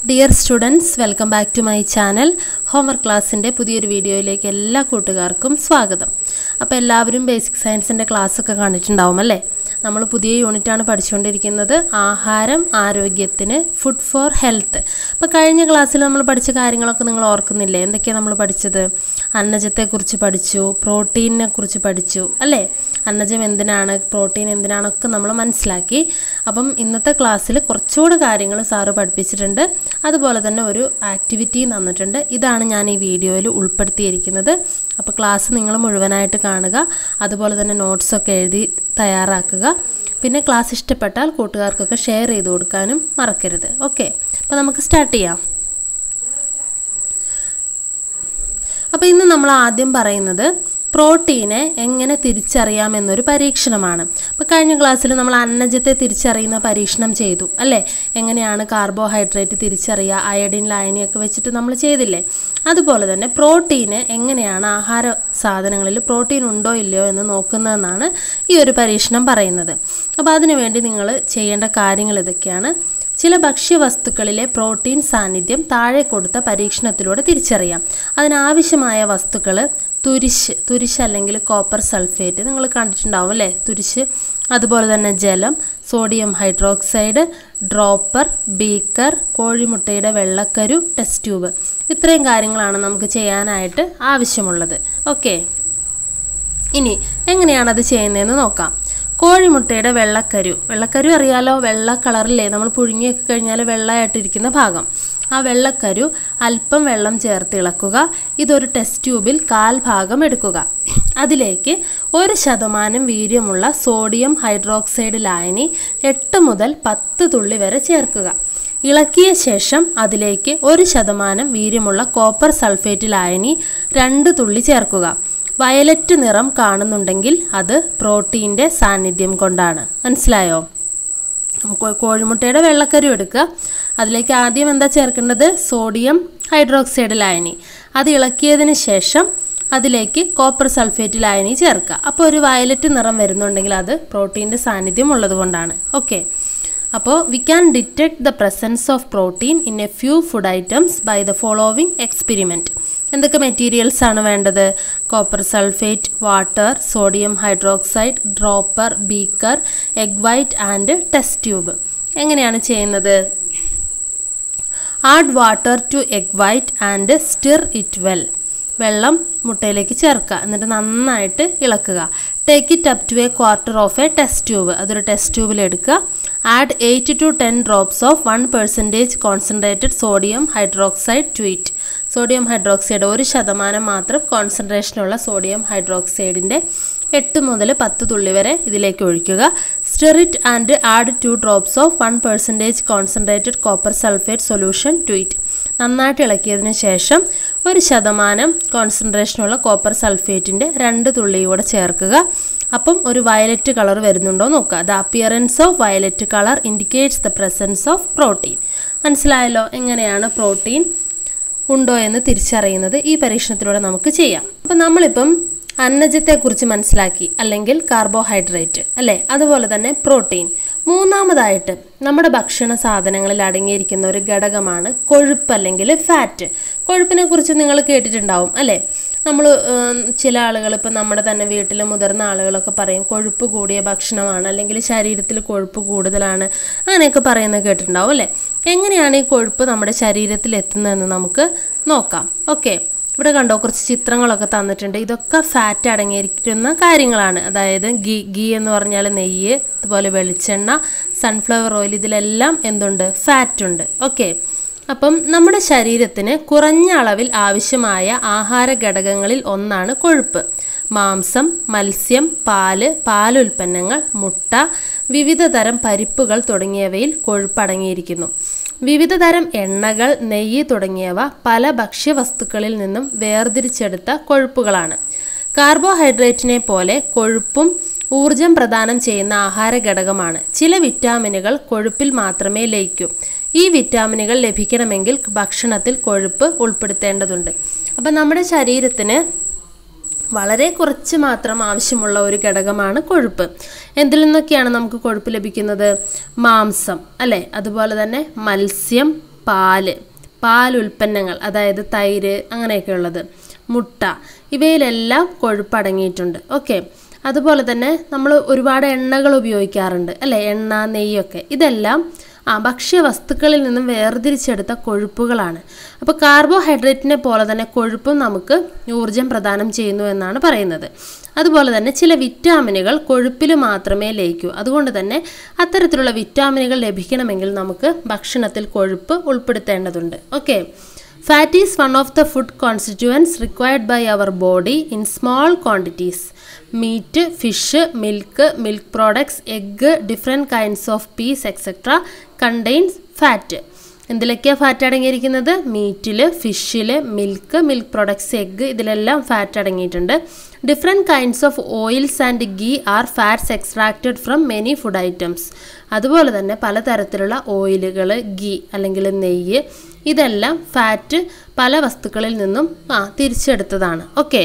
Dear students welcome back to my channel homework ക്ലാസ്സിൻ്റെ പുതിയൊരു വീഡിയോയിലേക്ക് എല്ലാ കൂട്ടുകാർക്കും സ്വാഗതം അപ്പോൾ എല്ലാവരും ബേസിക് സയൻസിൻ്റെ ക്ലാസ്സൊക്കെ കണ്ടിട്ടുണ്ടാവും അല്ലേ നമ്മൾ പുതിയ യൂണിറ്റാണ് പഠിച്ചുകൊണ്ടിരിക്കുന്നത് ആഹാരം ആരോഗ്യത്തിന് ഫുഡ് ഫോർ ഹെൽത്ത് അപ്പോൾ കഴിഞ്ഞ ക്ലാസ്സിൽ നമ്മൾ പഠിച്ച കാര്യങ്ങളൊക്കെ നിങ്ങൾ ഓർക്കുന്നില്ലേ എന്തൊക്കെയാണ് നമ്മൾ പഠിച്ചത് അന്നജത്തെക്കുറിച്ച് പഠിച്ചു പ്രോട്ടീനിനെ കുറിച്ച് പഠിച്ചു അല്ലേ അന്നജം എന്തിനാണ് പ്രോട്ടീൻ എന്തിനാണൊക്കെ നമ്മൾ മനസ്സിലാക്കി അപ്പം ഇന്നത്തെ ക്ലാസ്സിൽ കുറച്ചുകൂടെ കാര്യങ്ങൾ സാറ് പഠിപ്പിച്ചിട്ടുണ്ട് അതുപോലെ തന്നെ ഒരു ആക്ടിവിറ്റി തന്നിട്ടുണ്ട് ഇതാണ് ഞാൻ ഈ വീഡിയോയിൽ ഉൾപ്പെടുത്തിയിരിക്കുന്നത് അപ്പോൾ ക്ലാസ് നിങ്ങൾ മുഴുവനായിട്ട് കാണുക അതുപോലെ തന്നെ നോട്ട്സൊക്കെ എഴുതി തയ്യാറാക്കുക പിന്നെ ക്ലാസ് ഇഷ്ടപ്പെട്ടാൽ കൂട്ടുകാർക്കൊക്കെ ഷെയർ ചെയ്ത് കൊടുക്കാനും മറക്കരുത് ഓക്കെ അപ്പോൾ നമുക്ക് സ്റ്റാർട്ട് ചെയ്യാം അപ്പോൾ ഇന്ന് നമ്മൾ ആദ്യം പറയുന്നത് പ്രോട്ടീനെ എങ്ങനെ തിരിച്ചറിയാമെന്നൊരു പരീക്ഷണമാണ് അപ്പോൾ കഴിഞ്ഞ ക്ലാസ്സിൽ നമ്മൾ അന്നജത്തെ തിരിച്ചറിയുന്ന പരീക്ഷണം ചെയ്തു അല്ലേ എങ്ങനെയാണ് കാർബോഹൈഡ്രേറ്റ് തിരിച്ചറിയുക അയഡിൻ ലായനിയൊക്കെ വെച്ചിട്ട് നമ്മൾ ചെയ്തില്ലേ അതുപോലെ തന്നെ പ്രോട്ടീന് എങ്ങനെയാണ് ആഹാര സാധനങ്ങളിൽ പ്രോട്ടീൻ ഉണ്ടോ ഇല്ലയോ എന്ന് നോക്കുന്നതെന്നാണ് ഈ ഒരു പരീക്ഷണം പറയുന്നത് അപ്പോൾ അതിനുവേണ്ടി നിങ്ങൾ ചെയ്യേണ്ട കാര്യങ്ങൾ ഇതൊക്കെയാണ് ചില ഭക്ഷ്യവസ്തുക്കളിലെ പ്രോട്ടീൻ സാന്നിധ്യം താഴെ കൊടുത്ത പരീക്ഷണത്തിലൂടെ തിരിച്ചറിയാം അതിനാവശ്യമായ വസ്തുക്കൾ തുരിശ് തുരിശ് അല്ലെങ്കിൽ കോപ്പർ സൾഫേറ്റ് നിങ്ങൾ കണ്ടിട്ടുണ്ടാവും അല്ലേ തുരിശ് അതുപോലെ തന്നെ ജലം സോഡിയം ഹൈഡ്രോക്സൈഡ് ഡ്രോപ്പർ ബീക്കർ കോഴിമുട്ടയുടെ വെള്ളക്കരു ടെസ്റ്റ് ട്യൂബ് ഇത്രയും കാര്യങ്ങളാണ് നമുക്ക് ചെയ്യാനായിട്ട് ആവശ്യമുള്ളത് ഓക്കെ ഇനി എങ്ങനെയാണ് അത് ചെയ്യുന്നതെന്ന് നോക്കാം കോഴിമുട്ടയുടെ വെള്ളക്കരു വെള്ളക്കരു അറിയാലോ വെള്ള കളറില്ലേ നമ്മൾ പുഴുങ്ങിയൊക്കെ കഴിഞ്ഞാൽ വെള്ളമായിട്ടിരിക്കുന്ന ഭാഗം ആ വെള്ളക്കരു അല്പം വെള്ളം ചേർത്ത് ഇളക്കുക ഇതൊരു ടെസ്റ്റ് ട്യൂബിൽ കാൽ ഭാഗം എടുക്കുക അതിലേക്ക് ഒരു ശതമാനം വീര്യമുള്ള സോഡിയം ഹൈഡ്രോക്സൈഡ് ലായനി എട്ട് മുതൽ പത്ത് തുള്ളി വരെ ചേർക്കുക ഇളക്കിയ ശേഷം അതിലേക്ക് ഒരു ശതമാനം വീര്യമുള്ള കോപ്പർ സൾഫേറ്റ് ലായനി രണ്ട് തുള്ളി ചേർക്കുക വയലറ്റ് നിറം കാണുന്നുണ്ടെങ്കിൽ അത് പ്രോട്ടീൻ്റെ സാന്നിധ്യം കൊണ്ടാണ് മനസ്സിലായോ നമുക്ക് കോഴിമുട്ടയുടെ വെള്ളക്കരു എടുക്കുക അതിലേക്ക് ആദ്യം എന്താ ചേർക്കേണ്ടത് സോഡിയം ഹൈഡ്രോക്സൈഡ് ലായനി അത് ഇളക്കിയതിന് ശേഷം അതിലേക്ക് കോപ്പർ സൾഫേറ്റ് ലായനി ചേർക്കുക അപ്പോൾ ഒരു വയലറ്റ് നിറം വരുന്നുണ്ടെങ്കിൽ അത് പ്രോട്ടീൻ്റെ സാന്നിധ്യം ഉള്ളത് കൊണ്ടാണ് ഓക്കെ അപ്പോൾ we can detect the presence of protein in a few food items by the following experiment എന്തൊക്കെ മെറ്റീരിയൽസ് ആണ് വേണ്ടത് copper sulphate water sodium hydroxide dropper beaker egg white and test tube എങ്ങനെയാണ് ചെയ്യുന്നത് add water to egg white and stir it well വെള്ളം മുട്ടയിലേക്ക് ചേർക്കുക എന്നിട്ട് നന്നായിട്ട് ഇളക്കുക take it up to a quarter of a test tube അതൊരു test ട്യൂബിൽ എടുക്കുക add eight to ten drops of one percentage concentrated sodium hydroxide to it sodium hydroxide ഒരു ശതമാനം മാത്രം കോൺസെൻട്രേഷനുള്ള സോഡിയം ഹൈഡ്രോക്സൈഡിൻ്റെ എട്ട് മുതൽ പത്ത് തുള്ളി വരെ ഇതിലേക്ക് ഒഴിക്കുക stir it and add two drops of one percentage concentrated copper sulphate solution to it നന്നായിട്ട് ഇളക്കിയതിന് ശേഷം ഒരു ശതമാനം കോൺസെൻട്രേഷനുള്ള കോപ്പർ സൾഫേറ്റിൻ്റെ രണ്ട് തുള്ളിയൂടെ ചേർക്കുക അപ്പം ഒരു വയലറ്റ് കളർ വരുന്നുണ്ടോ നോക്കുക the appearance of violet colour indicates the presence of protein മനസ്സിലായല്ലോ എങ്ങനെയാണ് പ്രോട്ടീൻ ഉണ്ടോ എന്ന് തിരിച്ചറിയുന്നത് ഈ പരീക്ഷണത്തിലൂടെ നമുക്ക് ചെയ്യാം അപ്പം നമ്മളിപ്പം അന്നജത്തെക്കുറിച്ച് മനസ്സിലാക്കി അല്ലെങ്കിൽ കാർബോഹൈഡ്രേറ്റ് അല്ലേ അതുപോലെ തന്നെ പ്രോട്ടീൻ മൂന്നാമതായിട്ട് നമ്മുടെ ഭക്ഷണ സാധനങ്ങളിൽ അടങ്ങിയിരിക്കുന്ന ഒരു ഘടകമാണ് കൊഴുപ്പ് അല്ലെങ്കിൽ ഫാറ്റ് കൊഴുപ്പിനെ കുറിച്ച് നിങ്ങൾ കേട്ടിട്ടുണ്ടാവും അല്ലേ നമ്മൾ ചില ആളുകൾ ഇപ്പം നമ്മുടെ തന്നെ വീട്ടിൽ മുതിർന്ന ആളുകളൊക്കെ പറയും കൊഴുപ്പ് കൂടിയ ഭക്ഷണമാണ് അല്ലെങ്കിൽ ശരീരത്തിൽ കൊഴുപ്പ് കൂടുതലാണ് അങ്ങനെയൊക്കെ പറയുന്നത് കേട്ടിട്ടുണ്ടാവും അല്ലേ എങ്ങനെയാണ് ഈ കൊഴുപ്പ് നമ്മുടെ ശരീരത്തിൽ എത്തുന്നതെന്ന് നമുക്ക് നോക്കാം ഓക്കെ ഇവിടെ കണ്ടോ കുറച്ച് ചിത്രങ്ങളൊക്കെ തന്നിട്ടുണ്ട് ഇതൊക്കെ ഫാറ്റ് അടങ്ങിയിരിക്കുന്ന കാര്യങ്ങളാണ് അതായത് ഗീ ഗീ എന്ന് പറഞ്ഞാൽ നെയ്യ് അതുപോലെ വെളിച്ചെണ്ണ സൺഫ്ലവർ ഓയിൽ ഇതിലെല്ലാം എന്തുണ്ട് ഫാറ്റ് ഉണ്ട് ഓക്കെ അപ്പം നമ്മുടെ ശരീരത്തിന് കുറഞ്ഞ അളവിൽ ആവശ്യമായ ആഹാര ഘടകങ്ങളിൽ ഒന്നാണ് കൊഴുപ്പ് മാംസം മത്സ്യം പാല് പാലുൽപ്പന്നങ്ങൾ മുട്ട വിവിധ തരം പരിപ്പുകൾ തുടങ്ങിയവയിൽ കൊഴുപ്പ് അടങ്ങിയിരിക്കുന്നു വിവിധ തരം എണ്ണകൾ നെയ്യ് തുടങ്ങിയവ പല ഭക്ഷ്യവസ്തുക്കളിൽ നിന്നും വേർതിരിച്ചെടുത്ത കൊഴുപ്പുകളാണ് കാർബോഹൈഡ്രേറ്റിനെ പോലെ കൊഴുപ്പും ഊർജം പ്രദാനം ചെയ്യുന്ന ആഹാര ഘടകമാണ് ചില വിറ്റാമിനുകൾ കൊഴുപ്പിൽ മാത്രമേ ലയിക്കൂ ഈ വിറ്റാമിനുകൾ ലഭിക്കണമെങ്കിൽ ഭക്ഷണത്തിൽ കൊഴുപ്പ് ഉൾപ്പെടുത്തേണ്ടതുണ്ട് അപ്പം നമ്മുടെ ശരീരത്തിന് വളരെ കുറച്ച് മാത്രം ആവശ്യമുള്ള ഒരു ഘടകമാണ് കൊഴുപ്പ് എന്തിൽ നിന്നൊക്കെയാണ് നമുക്ക് കൊഴുപ്പ് ലഭിക്കുന്നത് മാംസം അല്ലേ അതുപോലെ തന്നെ മത്സ്യം പാല് പാൽ ഉൽപ്പന്നങ്ങൾ അതായത് തൈര് അങ്ങനെയൊക്കെയുള്ളത് മുട്ട ഇവയിലെല്ലാം കൊഴുപ്പ് അടങ്ങിയിട്ടുണ്ട് ഓക്കെ അതുപോലെ തന്നെ നമ്മൾ ഒരുപാട് എണ്ണകൾ ഉപയോഗിക്കാറുണ്ട് അല്ലേ എണ്ണ നെയ്യൊക്കെ ഇതെല്ലാം ആ ഭക്ഷ്യവസ്തുക്കളിൽ നിന്നും വേർതിരിച്ചെടുത്ത കൊഴുപ്പുകളാണ് അപ്പോൾ കാർബോഹൈഡ്രേറ്റിനെ പോലെ തന്നെ കൊഴുപ്പും നമുക്ക് ഊർജം പ്രദാനം ചെയ്യുന്നു എന്നാണ് പറയുന്നത് അതുപോലെ തന്നെ ചില വിറ്റാമിനുകൾ കൊഴുപ്പിൽ മാത്രമേ ലയിക്കൂ അതുകൊണ്ട് തന്നെ അത്തരത്തിലുള്ള വിറ്റാമിനുകൾ ലഭിക്കണമെങ്കിൽ നമുക്ക് ഭക്ഷണത്തിൽ കൊഴുപ്പ് ഉൾപ്പെടുത്തേണ്ടതുണ്ട് okay fat is one of the food constituents required by our body in small quantities meat fish milk milk products egg different kinds of peas etcetera contains fat എന്തിലൊക്കെയാണ് ഫാറ്റ് അടങ്ങിയിരിക്കുന്നത് മീറ്റിൽ ഫിഷിൽ മിൽക്ക് മിൽക്ക് പ്രോഡക്ട്സ് എഗ്ഗ് ഇതിലെല്ലാം fat അടങ്ങിയിട്ടുണ്ട് different kinds of oils and ghee are fats extracted from many food items അതുപോലെ തന്നെ പലതരത്തിലുള്ള ഓയിലുകൾ ഗീ അല്ലെങ്കിൽ നെയ്യ് ഇതെല്ലാം ഫാറ്റ് പല വസ്തുക്കളിൽ നിന്നും ആ തിരിച്ചെടുത്തതാണ് okay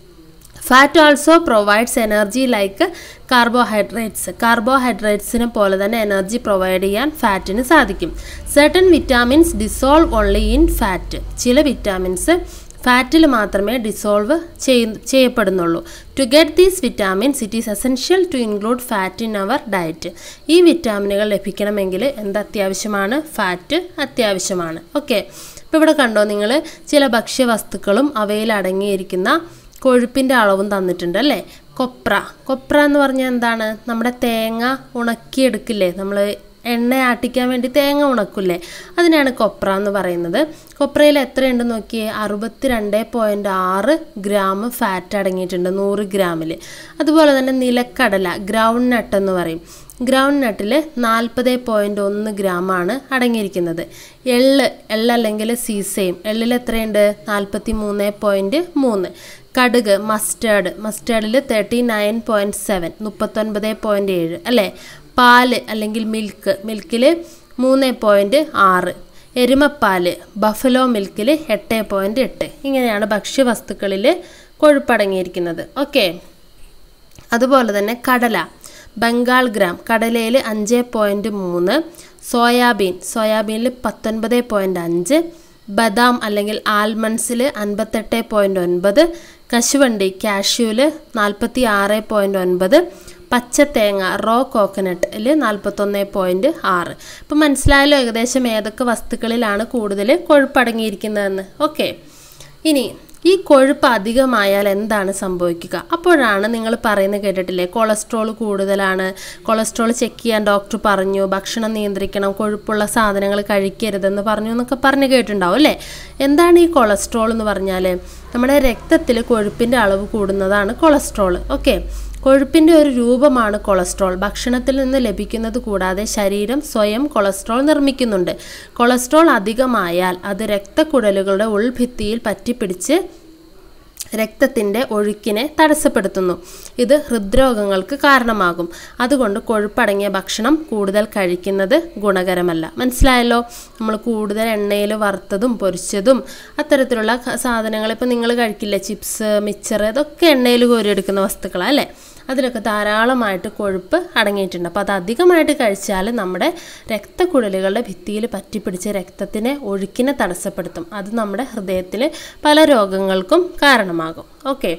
fat also provides energy like carbohydrates കാർബോഹൈഡ്രേറ്റ്സിനെ പോലെ തന്നെ എനർജി പ്രൊവൈഡ് ചെയ്യാൻ ഫാറ്റിന് സാധിക്കും certain vitamins dissolve only in fat ചില വിറ്റാമിൻസ് ഫാറ്റിൽ മാത്രമേ ഡിസോൾവ് ചെയ്യപ്പെടുന്നുള്ളൂ to get these vitamins it is essential to include fat in our diet ഈ വിറ്റാമിനുകൾ ലഭിക്കണമെങ്കിൽ എന്ത് അത്യാവശ്യമാണ് ഫാറ്റ് അത്യാവശ്യമാണ് ഓക്കെ ഇപ്പോൾ ഇവിടെ കണ്ടോ നിങ്ങൾ ചില ഭക്ഷ്യവസ്തുക്കളും അവയിൽ അടങ്ങിയിരിക്കുന്ന കൊഴുപ്പിൻ്റെ അളവും തന്നിട്ടുണ്ട് അല്ലേ കൊപ്ര കൊപ്ര എന്ന് പറഞ്ഞാൽ എന്താണ് നമ്മുടെ തേങ്ങ ഉണക്കിയെടുക്കില്ലേ നമ്മൾ എണ്ണ ആട്ടിക്കാൻ വേണ്ടി തേങ്ങ ഉണക്കില്ലേ അതിനാണ് കൊപ്ര എന്ന് പറയുന്നത് കൊപ്രയിൽ എത്രയുണ്ട് നോക്കിയേ അറുപത്തി രണ്ട് പോയിൻറ്റ് ആറ് ഗ്രാം ഫാറ്റ് അടങ്ങിയിട്ടുണ്ട് നൂറ് ഗ്രാമിൽ അതുപോലെ തന്നെ നിലക്കടല ഗ്രൗണ്ട് നട്ട് എന്ന് പറയും ഗ്രൗണ്ട് നട്ടിൽ നാൽപ്പത് പോയിൻറ്റ് ഒന്ന് ഗ്രാമാണ് അടങ്ങിയിരിക്കുന്നത് എള്ള് എള്ള് അല്ലെങ്കിൽ സീസയും എള്ളിൽ എത്രയുണ്ട് നാൽപ്പത്തി മൂന്ന് പോയിൻറ്റ് മൂന്ന് കടുക് മസ്റ്റേർഡ് മസ്റ്റേർഡിൽ തേർട്ടി നയൻ പോയിൻറ്റ് സെവൻ മുപ്പത്തൊൻപത് പോയിൻറ്റ് ഏഴ് അല്ലേ പാല് അല്ലെങ്കിൽ മിൽക്ക് മിൽക്കിൽ മൂന്ന് പോയിൻറ്റ് ആറ് എരുമപ്പാല് ബഫലോ മിൽക്കിൽ എട്ട് പോയിൻറ്റ് എട്ട് ഇങ്ങനെയാണ് ഭക്ഷ്യവസ്തുക്കളിൽ കൊഴുപ്പടങ്ങിയിരിക്കുന്നത് ഓക്കെ അതുപോലെ തന്നെ കടല ബംഗാൾ ഗ്രാം കടലയിൽ അഞ്ച് പോയിൻറ്റ് മൂന്ന് സോയാബീൻ സോയാബീനിൽ പത്തൊൻപത് പോയിൻറ്റ് അഞ്ച് ബദാം അല്ലെങ്കിൽ ആൽമണ്ട്സിൽ അൻപത്തെട്ട് പോയിൻറ്റ് ഒൻപത് കശുവണ്ടി കാഷ്യൂവിൽ നാൽപ്പത്തി ആറ് പോയിൻറ്റ് ഒൻപത് പച്ചത്തേങ്ങ റോ കോക്കനട്ടിൽ നാൽപ്പത്തൊന്ന് പോയിൻറ്റ് ആറ് ഇപ്പം മനസ്സിലായല്ലോ ഏകദേശം ഏതൊക്കെ വസ്തുക്കളിലാണ് കൂടുതൽ കൊഴുപ്പടങ്ങിയിരിക്കുന്നതെന്ന് ഓക്കെ ഇനി ഈ കൊഴുപ്പ് അധികമായാൽ എന്താണ് സംഭവിക്കുക അപ്പോഴാണ് നിങ്ങൾ പറയുന്നത് കേട്ടിട്ടില്ലേ കൊളസ്ട്രോൾ കൂടുതലാണ് കൊളസ്ട്രോൾ ചെക്ക് ചെയ്യാൻ ഡോക്ടർ പറഞ്ഞു ഭക്ഷണം നിയന്ത്രിക്കണം കൊഴുപ്പുള്ള സാധനങ്ങൾ കഴിക്കരുതെന്ന് പറഞ്ഞു എന്നൊക്കെ പറഞ്ഞ് കേട്ടിട്ടുണ്ടാവും അല്ലേ എന്താണ് ഈ കൊളസ്ട്രോൾ എന്ന് പറഞ്ഞാൽ നമ്മുടെ രക്തത്തിൽ കൊഴുപ്പിൻ്റെ അളവ് കൂടുന്നതാണ് കൊളസ്ട്രോൾ ഓക്കെ കൊഴുപ്പിൻ്റെ ഒരു രൂപമാണ് കൊളസ്ട്രോൾ ഭക്ഷണത്തിൽ നിന്ന് ലഭിക്കുന്നത് കൂടാതെ ശരീരം സ്വയം കൊളസ്ട്രോൾ നിർമ്മിക്കുന്നുണ്ട് കൊളസ്ട്രോൾ അധികമായാൽ അത് രക്തക്കുഴലുകളുടെ ഉൾഭിത്തിയിൽ പറ്റിപ്പിടിച്ച് രക്തത്തിൻ്റെ ഒഴുക്കിനെ തടസ്സപ്പെടുത്തുന്നു ഇത് ഹൃദ്രോഗങ്ങൾക്ക് കാരണമാകും അതുകൊണ്ട് കൊഴുപ്പടങ്ങിയ ഭക്ഷണം കൂടുതൽ കഴിക്കുന്നത് ഗുണകരമല്ല മനസ്സിലായല്ലോ നമ്മൾ കൂടുതൽ എണ്ണയിൽ വറുത്തതും പൊരിച്ചതും അത്തരത്തിലുള്ള സാധനങ്ങൾ ഇപ്പോൾ നിങ്ങൾ കഴിക്കില്ലേ ചിപ്സ് മിച്ചർ ഇതൊക്കെ എണ്ണയിൽ കോരിയെടുക്കുന്ന വസ്തുക്കളാണ് അല്ലേ അതിലൊക്കെ ധാരാളമായിട്ട് കൊഴുപ്പ് അടങ്ങിയിട്ടുണ്ട് അപ്പോൾ അത് അധികമായിട്ട് കഴിച്ചാൽ നമ്മുടെ രക്തക്കുഴലുകളുടെ ഭിത്തിയിൽ പറ്റിപ്പിടിച്ച് രക്തത്തിനെ ഒഴുക്കിനെ തടസ്സപ്പെടുത്തും അത് നമ്മുടെ ഹൃദയത്തിൽ പല രോഗങ്ങൾക്കും കാരണമാകും okay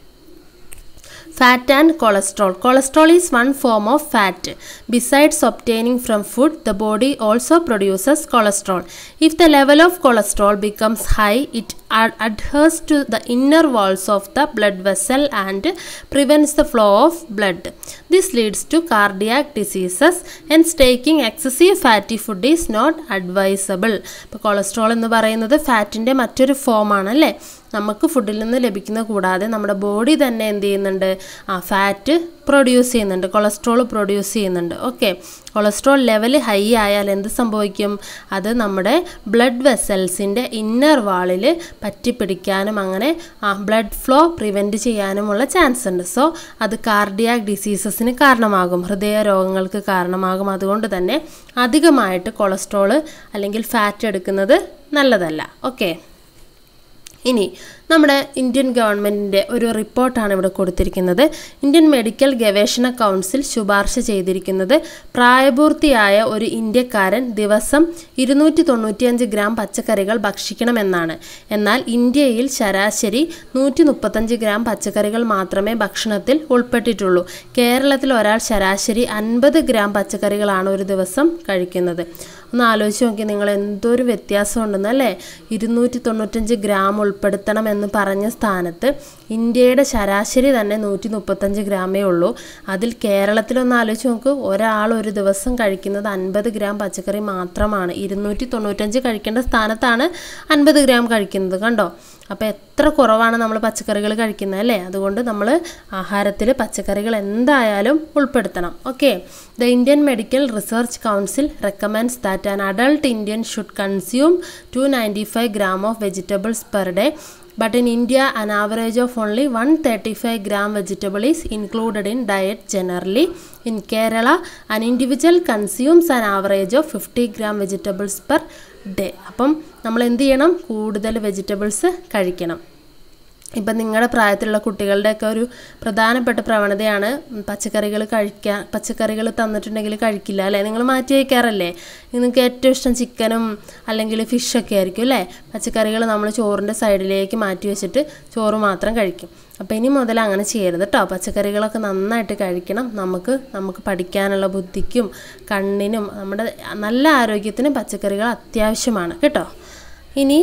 Fat and cholesterol. Cholesterol is one form of fat. Besides obtaining from food, the body also produces cholesterol. If the level of cholesterol becomes high, it ad- adheres to the inner walls of the blood vessel and prevents the flow of blood. This leads to cardiac diseases. Hence, taking excessive fatty food is not advisable. ഇപ്പോൾ cholesterol എന്ന് പറയുന്നത് ഫാറ്റിൻ്റെ മറ്റൊരു ഫോമാണ് അല്ലേ നമുക്ക് ഫുഡിൽ നിന്ന് ലഭിക്കുന്ന കൂടാതെ നമ്മുടെ ബോഡി തന്നെ എന്ത് ചെയ്യുന്നുണ്ട് ആ ഫാറ്റ് പ്രൊഡ്യൂസ് ചെയ്യുന്നുണ്ട് കൊളസ്ട്രോൾ പ്രൊഡ്യൂസ് ചെയ്യുന്നുണ്ട് ഓക്കെ കൊളസ്ട്രോൾ ലെവൽ ഹൈ ആയാൽ എന്ത് സംഭവിക്കും അത് നമ്മുടെ ബ്ലഡ് വെസൽസിൻ്റെ ഇന്നർ വാളിൽ പറ്റിപ്പിടിക്കാനും അങ്ങനെ ആ ബ്ലഡ് ഫ്ലോ പ്രിവെൻറ്റ് ചെയ്യാനുമുള്ള ചാൻസ് ഉണ്ട് സോ അത് കാർഡിയാക് ഡിസീസസിന് കാരണമാകും ഹൃദയ രോഗങ്ങൾക്ക് കാരണമാകും അതുകൊണ്ട് തന്നെ അധികമായിട്ട് കൊളസ്ട്രോൾ അല്ലെങ്കിൽ ഫാറ്റ് എടുക്കുന്നത് നല്ലതല്ല ഓക്കെ ഇനി നമ്മുടെ ഇന്ത്യൻ ഗവൺമെൻറ്റിൻ്റെ ഒരു റിപ്പോർട്ടാണ് ഇവിടെ കൊടുത്തിരിക്കുന്നത് ഇന്ത്യൻ മെഡിക്കൽ ഗവേഷണ കൗൺസിൽ ശുപാർശ ചെയ്തിരിക്കുന്നത് പ്രായപൂർത്തിയായ ഒരു ഇന്ത്യക്കാരൻ ദിവസം ഇരുന്നൂറ്റി തൊണ്ണൂറ്റിയഞ്ച് ഗ്രാം പച്ചക്കറികൾ ഭക്ഷിക്കണമെന്നാണ് എന്നാൽ ഇന്ത്യയിൽ ശരാശരി നൂറ്റി മുപ്പത്തഞ്ച് ഗ്രാം പച്ചക്കറികൾ മാത്രമേ ഭക്ഷണത്തിൽ ഉൾപ്പെട്ടിട്ടുള്ളൂ കേരളത്തിൽ ഒരാൾ ശരാശരി അൻപത് ഗ്രാം പച്ചക്കറികളാണ് ഒരു ദിവസം കഴിക്കുന്നത് ഒന്ന് ആലോചിച്ച് നോക്കി നിങ്ങൾ എന്തൊരു വ്യത്യാസം ഉണ്ടെന്നല്ലേ ഇരുന്നൂറ്റി തൊണ്ണൂറ്റഞ്ച് ഗ്രാം ഉൾപ്പെടുത്തണം എന്ന് പറഞ്ഞ സ്ഥാനത്ത് ഇന്ത്യയുടെ ശരാശരി തന്നെ നൂറ്റി മുപ്പത്തഞ്ച് ഗ്രാമേ ഉള്ളൂ അതിൽ കേരളത്തിലൊന്ന് ആലോചിച്ച് നോക്ക് ഒരാൾ ഒരു ദിവസം കഴിക്കുന്നത് അൻപത് ഗ്രാം പച്ചക്കറി മാത്രമാണ് ഇരുന്നൂറ്റി തൊണ്ണൂറ്റഞ്ച് കഴിക്കേണ്ട സ്ഥാനത്താണ് അൻപത് ഗ്രാം കഴിക്കുന്നത് കണ്ടോ അപ്പോൾ എത്ര കുറവാണ് നമ്മൾ പച്ചക്കറികൾ കഴിക്കുന്നത് അല്ലേ അതുകൊണ്ട് നമ്മൾ ആഹാരത്തിൽ പച്ചക്കറികൾ എന്തായാലും ഉൾപ്പെടുത്തണം okay the Indian Medical Research Council recommends that an adult Indian should consume two ninety five gram of vegetables per day but in India an average of only 135 gram vegetable is included in diet generally. In Kerala an individual consumes an average of 50 gram vegetables per day. അപ്പം നമ്മൾ എന്ത് ചെയ്യണം കൂടുതൽ vegetables കഴിക്കണം ഇപ്പം നിങ്ങളുടെ പ്രായത്തിലുള്ള കുട്ടികളുടെയൊക്കെ ഒരു പ്രധാനപ്പെട്ട പ്രവണതയാണ് പച്ചക്കറികൾ കഴിക്കാൻ പച്ചക്കറികൾ തന്നിട്ടുണ്ടെങ്കിൽ കഴിക്കില്ല അല്ലേ നിങ്ങൾ മാറ്റി വയ്ക്കാറല്ലേ നിങ്ങൾക്ക് ഏറ്റവും ഇഷ്ടം ചിക്കനും അല്ലെങ്കിൽ ഫിഷൊക്കെ ആയിരിക്കും അല്ലേ പച്ചക്കറികൾ നമ്മൾ ചോറിൻ്റെ സൈഡിലേക്ക് മാറ്റി വെച്ചിട്ട് ചോറ് മാത്രം കഴിക്കും അപ്പോൾ ഇനി മുതൽ അങ്ങനെ ചെയ്യരുത് കേട്ടോ പച്ചക്കറികളൊക്കെ നന്നായിട്ട് കഴിക്കണം നമുക്ക് നമുക്ക് പഠിക്കാനുള്ള ബുദ്ധിക്കും കണ്ണിനും നമ്മുടെ നല്ല ആരോഗ്യത്തിനും പച്ചക്കറികൾ അത്യാവശ്യമാണ് കേട്ടോ ഇനി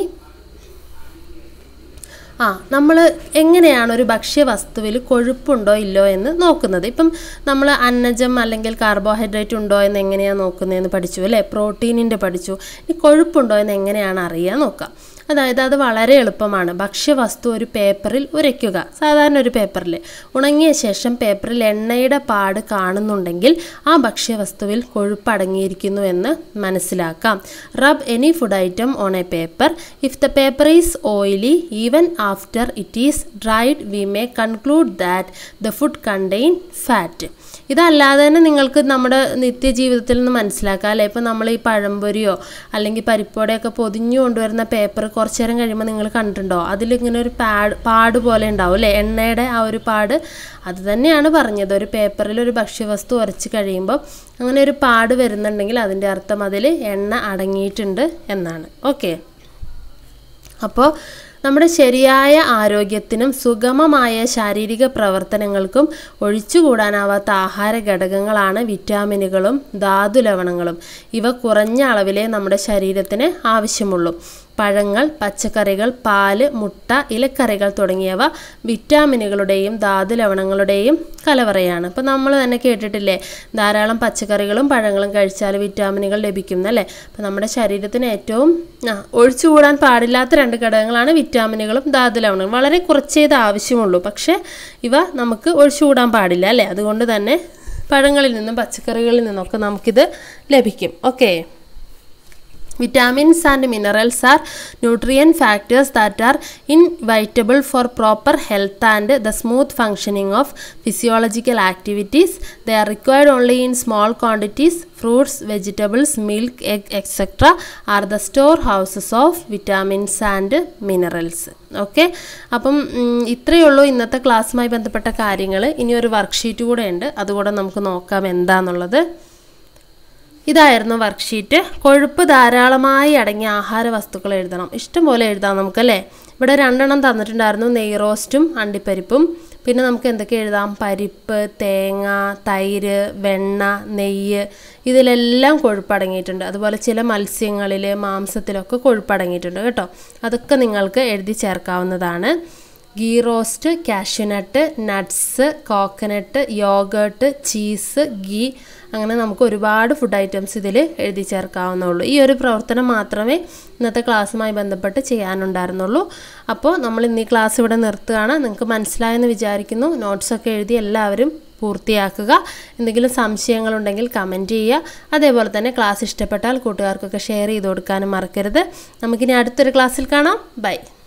ആ നമ്മൾ എങ്ങനെയാണ് ഒരു ഭക്ഷ്യവസ്തുവിൽ കൊഴുപ്പുണ്ടോ ഇല്ലോ എന്ന് നോക്കുന്നത് ഇപ്പം നമ്മൾ അന്നജം അല്ലെങ്കിൽ കാർബോഹൈഡ്രേറ്റ് ഉണ്ടോ എന്ന് എങ്ങനെയാണ് നോക്കുന്നതെന്ന് പഠിച്ചു അല്ലേ പ്രോട്ടീനിൻ്റെ പഠിച്ചു ഇനി കൊഴുപ്പുണ്ടോ എന്ന് എങ്ങനെയാണ് അറിയാൻ നോക്കാം അതായത് അത് വളരെ എളുപ്പമാണ് ഭക്ഷ്യവസ്തു ഒരു പേപ്പറിൽ ഉരയ്ക്കുക സാധാരണ ഒരു പേപ്പറിൽ ഉണങ്ങിയ ശേഷം പേപ്പറിൽ എണ്ണയുടെ പാട് കാണുന്നുണ്ടെങ്കിൽ ആ ഭക്ഷ്യവസ്തുവിൽ കൊഴുപ്പ് അടങ്ങിയിരിക്കുന്നു എന്ന് മനസ്സിലാക്കാം rub any food item on a paper if the paper is oily even after it is dried we may conclude that the food contain fat ഇതല്ലാതെ തന്നെ നിങ്ങൾക്ക് നമ്മുടെ നിത്യജീവിതത്തിൽ നിന്ന് മനസ്സിലാക്കാം അല്ലേ ഇപ്പം നമ്മൾ ഈ പഴംപൊരിയോ അല്ലെങ്കിൽ പരിപ്പോടെയൊക്കെ പൊതിഞ്ഞു കൊണ്ടുവരുന്ന പേപ്പർ കുറച്ച് നേരം കഴിയുമ്പോൾ നിങ്ങൾ കണ്ടിട്ടുണ്ടോ അതിലിങ്ങനെ ഒരു പാഡ് പാട് പോലെ ഉണ്ടാവും അല്ലേ എണ്ണയുടെ ആ ഒരു പാട് അത് തന്നെയാണ് പറഞ്ഞത് ഒരു പേപ്പറിൽ ഒരു ഭക്ഷ്യവസ്തു ഉരച്ച് കഴിയുമ്പോൾ അങ്ങനെ ഒരു പാട് വരുന്നുണ്ടെങ്കിൽ അതിൻ്റെ അർത്ഥം അതിൽ എണ്ണ അടങ്ങിയിട്ടുണ്ട് എന്നാണ് ഓക്കെ അപ്പോൾ നമ്മുടെ ശരിയായ ആരോഗ്യത്തിനും സുഗമമായ ശാരീരിക പ്രവർത്തനങ്ങൾക്കും ഒഴിച്ചുകൂടാനാവാത്ത ആഹാര ഘടകങ്ങളാണ് വിറ്റാമിനുകളും ധാതുലവണങ്ങളും ഇവ കുറഞ്ഞ അളവിലേ നമ്മുടെ ശരീരത്തിന് ആവശ്യമുള്ളൂ പഴങ്ങൾ പച്ചക്കറികൾ പാല് മുട്ട ഇലക്കറികൾ തുടങ്ങിയവ വിറ്റാമിനുകളുടെയും ധാതുലവണങ്ങളുടെയും കലവറയാണ് അപ്പോൾ നമ്മൾ തന്നെ കേട്ടിട്ടില്ലേ ധാരാളം പച്ചക്കറികളും പഴങ്ങളും കഴിച്ചാൽ വിറ്റാമിനുകൾ ലഭിക്കും അല്ലേ അപ്പോൾ നമ്മുടെ ശരീരത്തിന് ഏറ്റവും ആ, ഒഴിച്ചുകൂടാൻ പാടില്ലാത്ത രണ്ട് ഘടകങ്ങളാണ് വിറ്റാമിനുകളും ധാതുലവണങ്ങളും വളരെ കുറച്ചേ ഇത് ആവശ്യമുള്ളൂ പക്ഷേ ഇവ നമുക്ക് ഒഴിച്ചുകൂടാൻ പാടില്ല അല്ലേ അതുകൊണ്ട് തന്നെ പഴങ്ങളിൽ നിന്നും പച്ചക്കറികളിൽ നിന്നൊക്കെ നമുക്കിത് ലഭിക്കും okay Vitamins and minerals are nutrient factors that are inevitable for proper health and the smooth functioning of physiological activities. They are required only in small quantities. Fruits, vegetables, milk, egg, etc. are the storehouses of vitamins and minerals. Okay അപ്പം ഉം, ഇത്രയേ ഉള്ളൂ ഇന്നത്തെ ക്ലാസ്സുമായി ബന്ധപ്പെട്ട കാര്യങ്ങൾ ഇനി ഒരു worksheet കൂടെ ഉണ്ട് അതുകൂടെ നമുക്ക് നോക്കാം എന്താന്നുള്ളത് ഇതായിരുന്നു വർക്ക്ഷീറ്റ് കൊഴുപ്പ് ധാരാളമായി അടങ്ങിയ ആഹാര വസ്തുക്കൾ എഴുതണം ഇഷ്ടംപോലെ എഴുതാം നമുക്കല്ലേ ഇവിടെ രണ്ടെണ്ണം തന്നിട്ടുണ്ടായിരുന്നു നെയ് റോസ്റ്റും അണ്ടിപ്പരിപ്പും പിന്നെ നമുക്ക് എന്തൊക്കെ എഴുതാം പരിപ്പ് തേങ്ങ തൈര് വെണ്ണ നെയ്യ് ഇതിലെല്ലാം കൊഴുപ്പ് അടങ്ങിയിട്ടുണ്ട് അതുപോലെ ചില മത്സ്യങ്ങളിൽ മാംസത്തിലൊക്കെ കൊഴുപ്പ് അടങ്ങിയിട്ടുണ്ട് കേട്ടോ അതൊക്കെ നിങ്ങൾക്ക് എഴുതി ചേർക്കാവുന്നതാണ് ghee roast cashew nut nuts coconut yogurt cheese ghee അങ്ങനെ നമുക്ക് ഒരുപാട് ഫുഡ് ഐറ്റംസ് ഇതിൽ എഴുതി ചേർക്കാവുന്നുള്ളൂ ഈ ഒരു പ്രവർത്തനം മാത്രമേ ഇന്നത്തെ ക്ലാസ്സുമായി ബന്ധപ്പെട്ട് ചെയ്യാനുണ്ടായിരുന്നുള്ളൂ അപ്പോൾ നമ്മൾ ഇന്ന് ഈ ക്ലാസ് ഇവിടെ നിർത്തുകയാണ് നിങ്ങൾക്ക് മനസ്സിലായെന്ന് വിചാരിക്കുന്നു നോട്ട്സൊക്കെ എഴുതി എല്ലാവരും പൂർത്തിയാക്കുക എന്തെങ്കിലും സംശയങ്ങളുണ്ടെങ്കിൽ കമൻറ്റ് ചെയ്യുക അതേപോലെ തന്നെ ക്ലാസ് ഇഷ്ടപ്പെട്ടാൽ കൂട്ടുകാർക്കൊക്കെ ഷെയർ ചെയ്ത് കൊടുക്കാനും മറക്കരുത് നമുക്കിനി അടുത്തൊരു ക്ലാസ്സിൽ കാണാം ബൈ